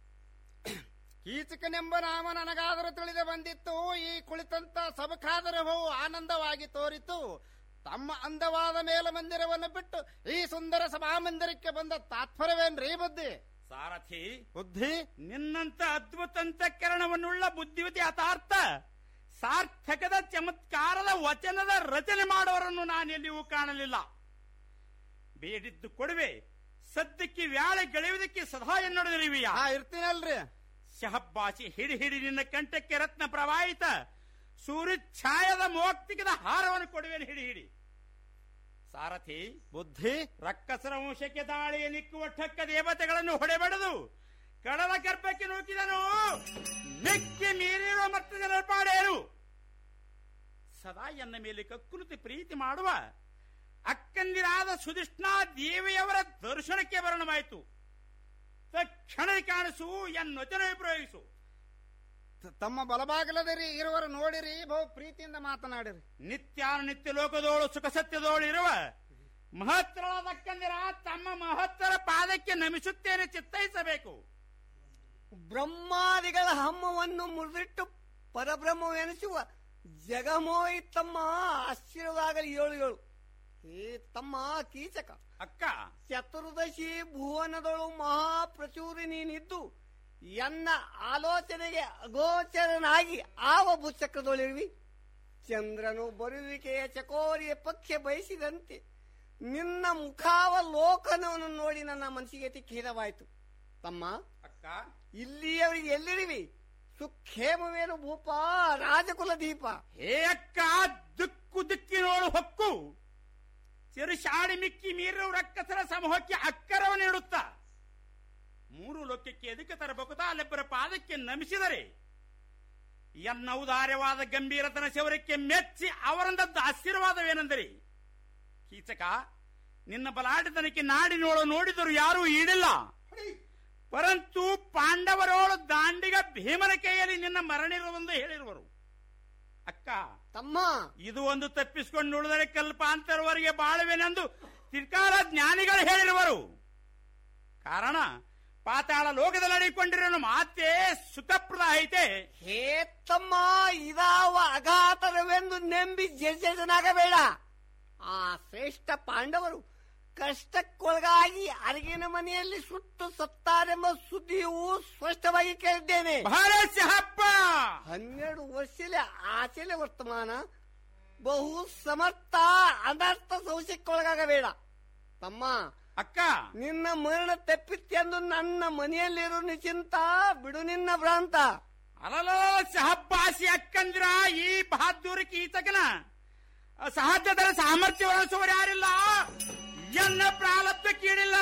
ಕೀಚಕನೆಂಬ ನಾಮ ನನಗಾದರೂ ತಿಳಿದು ಬಂದಿತ್ತು ಈ ಕುಳಿತಂತ ಸಬಕಾದರ ಬಹು ಆನಂದವಾಗಿ ತೋರಿತು ತಮ್ಮ ಅಂದವಾದ ಮೇಲ ಮಂದಿರವನ್ನು ಬಿಟ್ಟು ಈ ಸುಂದರ ಸಭಾ ಮಂದಿರಕ್ಕೆ ಬಂದ ತಾತ್ಪರ್ಯವೇನ್ರಿ ಬುದ್ಧಿ ಸಾರಥಿ ಬುದ್ಧಿ ನಿನ್ನಂತ ಅದ್ಭುತ ಅಂತಃಕರಣವನ್ನುಳ್ಳ ಬುದ್ಧಿವತಿ ಅತಾರ್ಥ ಸಾರ್ಥಕದ ಚಮತ್ಕಾರದ ವಚನದ ರಚನೆ ಮಾಡುವವರನ್ನು ನಾನೆಲ್ಲಿಯೂ ಕಾಣಲಿಲ್ಲ ಬೇಡಿದ್ದು ಕೊಡುವೆ ಸದ್ಯಕ್ಕೆ ವ್ಯಾಳೆ ಗೆಳೆಯುವುದಕ್ಕೆ ಸದಾ ಎನ್ನೊಡೆದಿರುವಿಯಾ ಇರ್ತೀನಲ್ರಿ ಶಹಬ್ಬಾಸಿ ಹಿಡಿ ಹಿಡಿ ನಿನ್ನ ಕಂಠಕ್ಕೆ ರತ್ನ ಪ್ರವಾಹಿತ ಸೂರ್ಯ ಛಾಯದ ಮೋಕ್ತಿಕದ ಹಾರವನ್ನು ಕೊಡುವೇನು ಹಿಡಿ ಹಿಡಿ ಸಾರಥಿ ಬುದ್ಧಿ ರಕ್ಕಸರ ವಂಶಕ್ಕೆ ದಾಳಿಯ ನಿಕ್ಕುವ ಠಕ್ಕ ದೇವತೆಗಳನ್ನು ಹೊಡೆಬಡದು ಕಡಲ ಗರ್ಭಕ್ಕೆ ನೂಕಿದನು ಮಿಕ್ಕಿ ಮೀರಿರುವ ಮತ್ತದ ನರ್ಪಾಡೇರು ಸದಾ ಎನ್ನ ಮೇಲೆ ಕಕ್ಕುಲುತಿ ಪ್ರೀತಿ ಮಾಡುವ ಅಕ್ಕಂದಿರಾದ ಸುಧಿಷ್ಣಾ ದೇವಿಯವರ ದರ್ಶನಕ್ಕೆ ವರ್ಣವಾಯಿತು ತಕ್ಷಣ ಕಾಣಿಸು ಎನ್ನೊಚನ ಪ್ರಯೋಗಿಸು ತಮ್ಮ ಬಲಭಾಗಲದಿರಿ ಇರುವರು ನೋಡಿರಿ ಬಹು ಪ್ರೀತಿಯಿಂದ ಮಾತನಾಡಿರಿ ನಿತ್ಯಾನುನಿತ್ಯ ಲೋಕದೋಳು ಸುಖ ಸತ್ಯದೋಳು ಇರುವ ಮಹತ್ತರವಾದ ಅಕ್ಕಂದಿರ ತಮ್ಮ ಮಹತ್ತರ ಪಾದಕ್ಕೆ ನಮಿಸುತ್ತೇನೆ ಚಿತ್ತೈಸಬೇಕು ಬ್ರಹ್ಮಾದಿಗಳ ಹಮ್ಮವನ್ನು ಮುರಿದಿಟ್ಟು ಪರಬ್ರಹ್ಮವೆನಿಸುವ ಜಗಮೋಯಿ ತಮ್ಮ ಆಶೀರ್ವಾಗಲಿ ಏಳು ಏಳು ಹೇ ತಮ್ಮ ಕೀಚಕ ಅಕ್ಕ ಚತುರ್ದಶಿ ಭುವನದಳು ಮಹಾಪ್ರಚುರಿ ನೀನಿದ್ದು ಎನ್ನ ಆಲೋಚನೆಗೆ ಅಗೋಚರನಾಗಿ ಆವ ಭೂಚಕ್ರದೊಳಿರುವಿ ಚಂದ್ರನು ಬರುವಿಕೆಯ ಚಕೋರಿಯ ಪಕ್ಷೆ ಬಯಸಿದಂತೆ ನಿನ್ನ ಮುಖಾವಲೋಕನವನ್ನು ನೋಡಿ ನನ್ನ ಮನಸ್ಸಿಗೆ ತಿಕ್ಕಿರವಾಯಿತು ತಮ್ಮ ಅಕ್ಕ ಇಲ್ಲಿಯವರಿಗೆ ಎಲ್ಲಿರುವಿ ಸುಖೇಮವೇನು ಭೂಪ ರಾಜಕುಲ ದೀಪ ಹೇ ಅಕ್ಕ ದಿಕ್ಕು ದಿಕ್ಕಿನೋಳು ಹೊಕ್ಕು ಚಿರುಶಾಡಿ ಮಿಕ್ಕಿ ಮೀರುವ ರಕ್ಕಸರ ಸಮೂಹಕ್ಕೆ ಅಕ್ಕರವ ನೀಡುತ್ತ ಮೂರು ಲೋಕಕ್ಕೆ ಎದಕ್ಕೆ ತರಬೇಕು ಅಲ್ಲಿಬ್ಬರ ಪಾದಕ್ಕೆ ನಮಿಸಿದರೆ ಎನ್ನ ಔದಾರ್ಯವಾದ ಗಂಭೀರತನ ಶೌರ್ಯಕ್ಕೆ ಮೆಚ್ಚಿ ಅವರಂದದ್ದು ಆಶೀರ್ವಾದವೇನೆಂದರೆ ಕೀಚಕ ನಿನ್ನ ಬಲಾಢ್ಯತನಕ್ಕೆ ನಾಡಿನೋಳು ನೋಡಿದರು ಯಾರೂ ಈಡಿಲ್ಲ ಪರಂತು ಪಾಂಡವರೋಳು ದಾಂಡಿಗ ಭೀಮನ ಕೈಯಲ್ಲಿ ನಿನ್ನ ಮರಣಿರುವುದೆಂದು ಹೇಳಿರುವರು ಅಕ್ಕ ತಮ್ಮ ಇದು ಒಂದು ತಪ್ಪಿಸಿಕೊಂಡು ಉಳಿದರೆ ಕಲ್ಪಾಂತರವರೆಗೆ ಬಾಳುವೆನೆಂದು ತಿರ್ಕಾರ ಜ್ಞಾನಿಗಳು ಹೇಳಿರುವರು ಕಾರಣ ಪಾತಾಳ ಲೋಕದಲ್ಲಿ ಅಡಿಕೊಂಡಿರೋ ಮಾತೆ ಸುಖಪ್ರದ ಐತೆ ಹೇ ತಮ್ಮ ಇದಾವ ಅಘಾತರವೆಂದು ನಂಬಿ ಜರ್ಜನಾಗಬೇಡ ಆ ಶ್ರೇಷ್ಠ ಪಾಂಡವರು ಕಷ್ಟಕ್ಕೊಳಗಾಗಿ ಅರಗಿನ ಮನೆಯಲ್ಲಿ ಸುಟ್ಟು ಸತ್ತಾರೆಂಬ ಸುದ್ದಿಯು ಸ್ಪಷ್ಟವಾಗಿ ಕೇಳಿದ್ದೇನೆ ಹಬ್ಬ ಹನ್ನೆರಡು ವರ್ಷಲೆ ಆಚೆಲೆ ವರ್ತಮಾನ ಬಹು ಸಮರ್ಥ ಅನರ್ಥ ಸಂಶಯಕ್ಕೊಳಗಾಗಬೇಡ ತಮ್ಮ ಅಕ್ಕ ನಿನ್ನ ಮರಣ ತಪ್ಪಿತ್ತೆಂದು ನನ್ನ ಮನೆಯಲ್ಲಿರೋ ನಿಚಿಂತ ಬಿಡು ನಿನ್ನ ಭ್ರಾಂತ ಅಲಲ ಸಹಬ್ಬಾಸಿ ಅಕ್ಕಂದ್ರ ಈ ಬಹಾದ್ದೂರ ಕೀಚಕನ ಸಹಜದರ ಸಾಮರ್ಥ್ಯ ವಹಿಸುವರು ಯಾರಿಲ್ಲ ಎನ್ನ ಪ್ರಾರಬ್ಧ ಕೀಳಿಲ್ಲ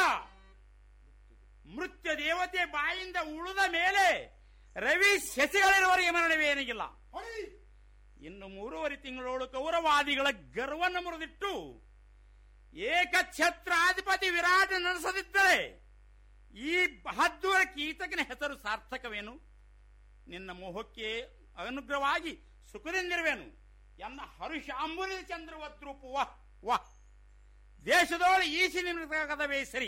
ಮೃತ್ಯ ದೇವತೆ ಬಾಯಿಂದ ಉಳಿದ ಮೇಲೆ ರವಿ ಶಶಿಗಳಿರುವವರೆಗೆ ಮರಣವೇನಿಲ್ಲ ಇನ್ನು ಮೂರುವರೆ ತಿಂಗಳೋಳು ಕೌರವಾದಿಗಳ ಗರ್ವವನ್ನು ಮುರಿದಿಟ್ಟು ಏಕಛತ್ರಾಧಿಪತಿ ವಿರಾಟ ನಡೆಸದಿದ್ದರೆ ಈ ಬಹದ್ದೂರ ಕೀತಕನ ಹೆಸರು ಸಾರ್ಥಕವೇನು ನಿನ್ನ ಮೋಹಕ್ಕೆ ಅನುಗ್ರಹವಾಗಿ ಸುಖದಿಂದಿರುವೆನು ಎನ್ನ ಹರುಷಾಂಬುಲಿದ ಚಂದ್ರವದ್ರೂಪು ವಾ ವಾ ದೇಶದೊಳ ಈಸಿ ನಿಮಗದವೇ ಸರಿ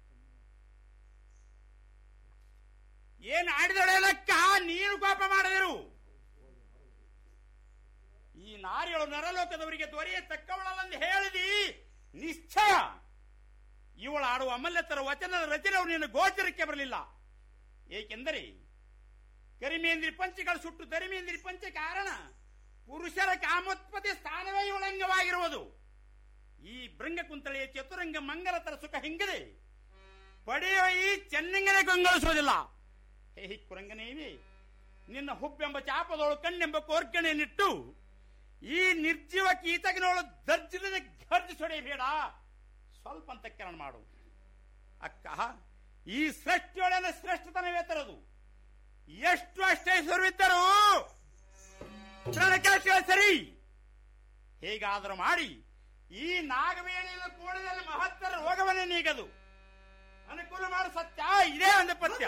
ಏನು ಆಡಿದಳೆಲಕ್ಕ ನೀನು ಕೋಪ ಮಾಡದಿರು ಈ ನಾರಿಗಳು ನರಲೋಕದವರಿಗೆ ದೊರೆಯತಕ್ಕವಳಲ್ಲಂದು ಹೇಳಿದಿ ನಿಶ್ಚಯ ಇವಳು ಆಡುವ ಅಮಲ್ಯತರ ವಚನದ ರಚನೆಯು ನಿನ್ನ ಗೋಚರಕ್ಕೆ ಬರಲಿಲ್ಲ ಏಕೆಂದರೆ ಕರಿಮೇಂದ್ರಿ ಪಂಚಗಳು ಸುಟ್ಟು ತರಿಮೇಂದ್ರಿ ಪಂಚ ಕಾರಣ ಪುರುಷರ ಕಾಮೋತ್ಪತ್ತಿ ಸ್ಥಾನವೇ ಇವಳಂಗವಾಗಿರುವುದು ಈ ಭೃಂಗ ಕುಂತಳೆಯ ಚತುರಂಗ ಮಂಗಲತರ ಸುಖ ಹಿಂಗದೆ ಪಡೆಯುವ ಈ ಚೆನ್ನಂಗನೆ ಗೊಂಗಳಿಸುವುದಿಲ್ಲ ಹೇ ಕುರಂಗನೇವಿ ನಿನ್ನ ಹುಬ್ಬೆಂಬ ಚಾಪದೋಳು ಕಣ್ಣೆಂಬ ಕೋರ್ಕಣೆಯನ್ನಿಟ್ಟು ಈ ನಿರ್ಜೀವ ಕೀತಕನೋಳು ದರ್ಜನದ ಗರ್ಜಿಸೊಡೆಯಬೇಡ ಸ್ವಲ್ಪ ಅಂತಃಕರಣ ಮಾಡು ಅಕ್ಕ ಈ ಸೃಷ್ಟಿಯೊಳನ ಶ್ರೇಷ್ಠತನವೇ ತರದು ಎಷ್ಟು ಅಷ್ಟೈಶ್ವರ್ಯವಿದ್ದರು ಪ್ರಣಕ್ಕೆ ಸರಿ ಹೇಗಾದರೂ ಮಾಡಿ ಈ ನಾಗವೇಣಿಯ ಕೂಡದಲ್ಲಿ ಮಹತ್ತರ ರೋಗವನ್ನೇ ನೀಗದು ಅನುಕೂಲ ಮಾಡು ಸತ್ಯ ಇದೇ ಒಂದು ಪತ್ಯ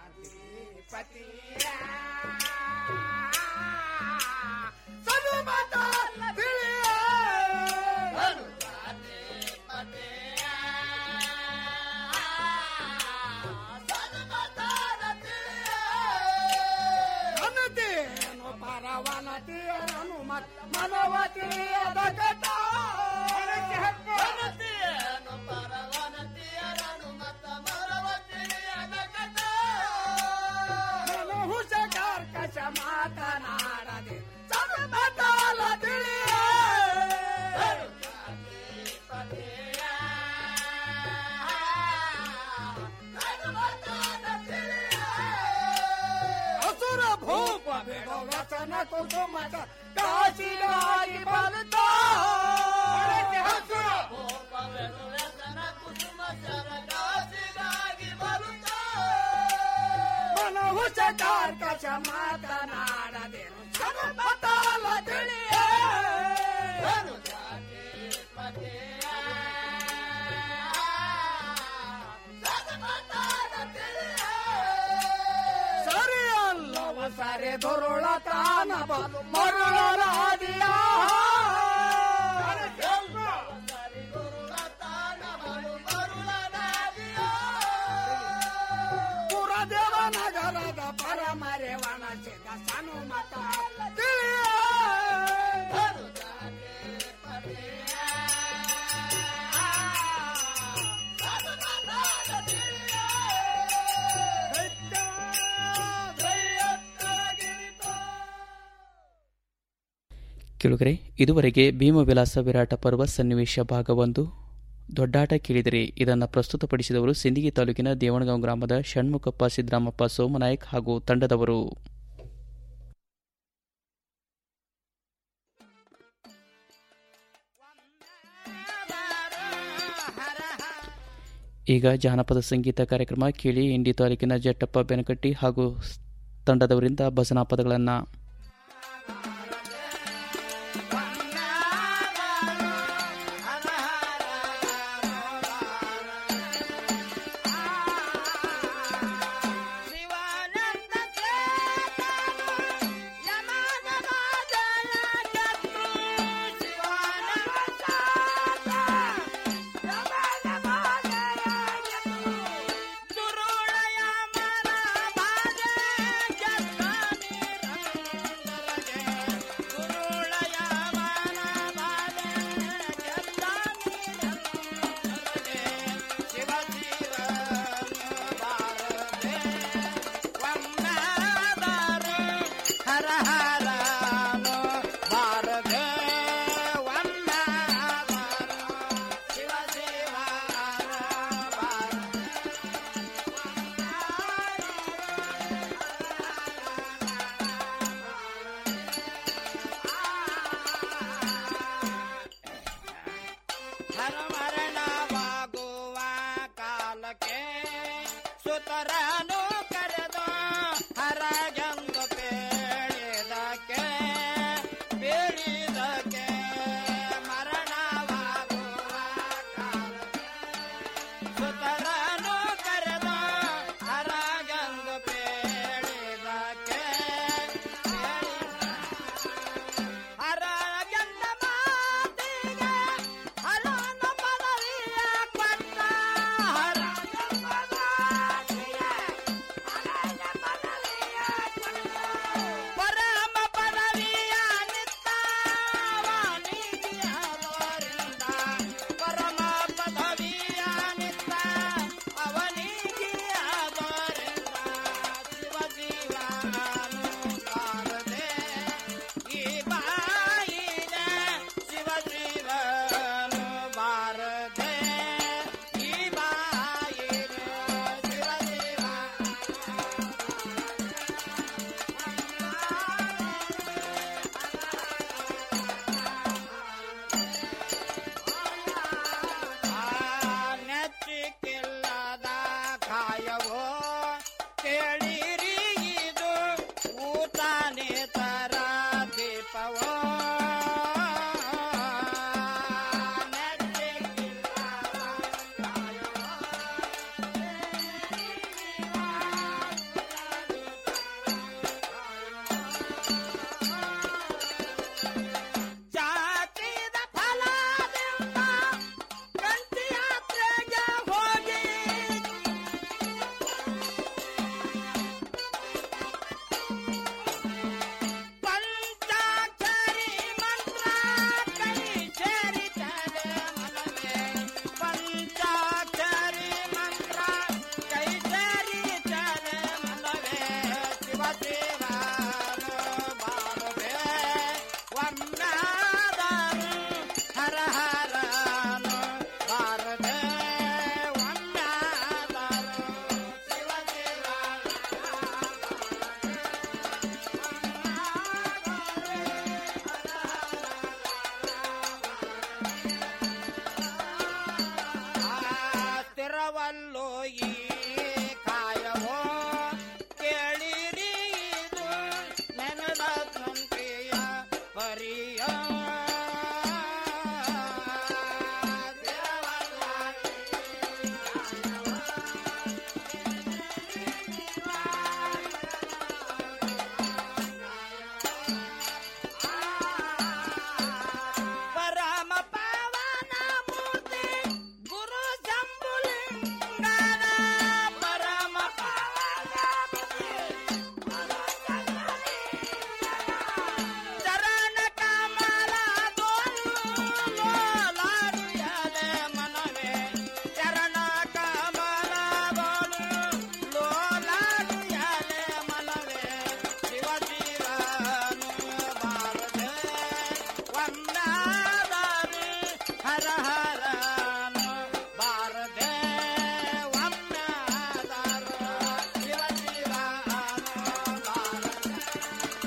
ಅನತೇನು ಪರವನತಿಯರನು ಮನವತಿಯದ ಕಟ ಅನತೇನು ಪರವನತಿಯರನು ಮತ್ತ ಮರವತಿಯದ ಕಟ ಹುಷ ಕರ್ಕಶ ಮಾತನಾಡದೆ ಸದಮತಾಲ ತಿಳಿಯ ಅಸುರ ಭೂಪ ಬಿಡೋ ವಚನ ಕುಸುಮದ ಕಾಶಿಗಾಗಿ ಬಲತ ಅಸುರ ಭೂಪ ಬಿಡೋ ವಚನ ಕುಸುಮದ ಕಾಶಿಗಾಗಿ ಬಲತ ಮನಹುಷ ಕಾರ್ಕಶ ಮಾತನಾಡದೇನು ಸದಮತಾಲ ತಿಳಿಯ ಸರಿಯಲ್ಲವ ಸರಿ ದುರುಳ ತಾನ ಬಲು ಮರುಳರಾದಿಯ ಪುರದೇವ ನಗರದ ಪರಮರೆ ವನಸಿದ ಸನುಮತ ತಿಳಿಯ ಕೇಳುಗರೆ ಇದುವರೆಗೆ ಭೀಮವಿಲಾಸ ವಿರಾಟ ಪರ್ವ ಸನ್ನಿವೇಶ ಭಾಗ ಒಂದು ದೊಡ್ಡಾಟ ಕೇಳಿದರೆ ಇದನ್ನು ಪ್ರಸ್ತುತಪಡಿಸಿದವರು ಸಿಂದಗಿ ತಾಲೂಕಿನ ದೇವಣಗಾಂವ್ ಗ್ರಾಮದ ಷಣ್ಮುಖಪ್ಪ ಸಿದ್ದರಾಮಪ್ಪ ಸೋಮನಾಯಕ್ ಹಾಗೂ ತಂಡದವರು ಈಗ ಜಾನಪದ ಸಂಗೀತ ಕಾರ್ಯಕ್ರಮ ಕೇಳಿ ಇಂಡಿ ತಾಲೂಕಿನ ಜಟ್ಟಪ್ಪ ಬೆನಕಟ್ಟಿ ಹಾಗೂ ತಂಡದವರಿಂದ ಭಜನಾ ಪದಗಳನ್ನು ಹರ ಹರ ಬಾರದೆ ವನ್ನ ಶಿವ ಶಿವ ಹರ ಹರ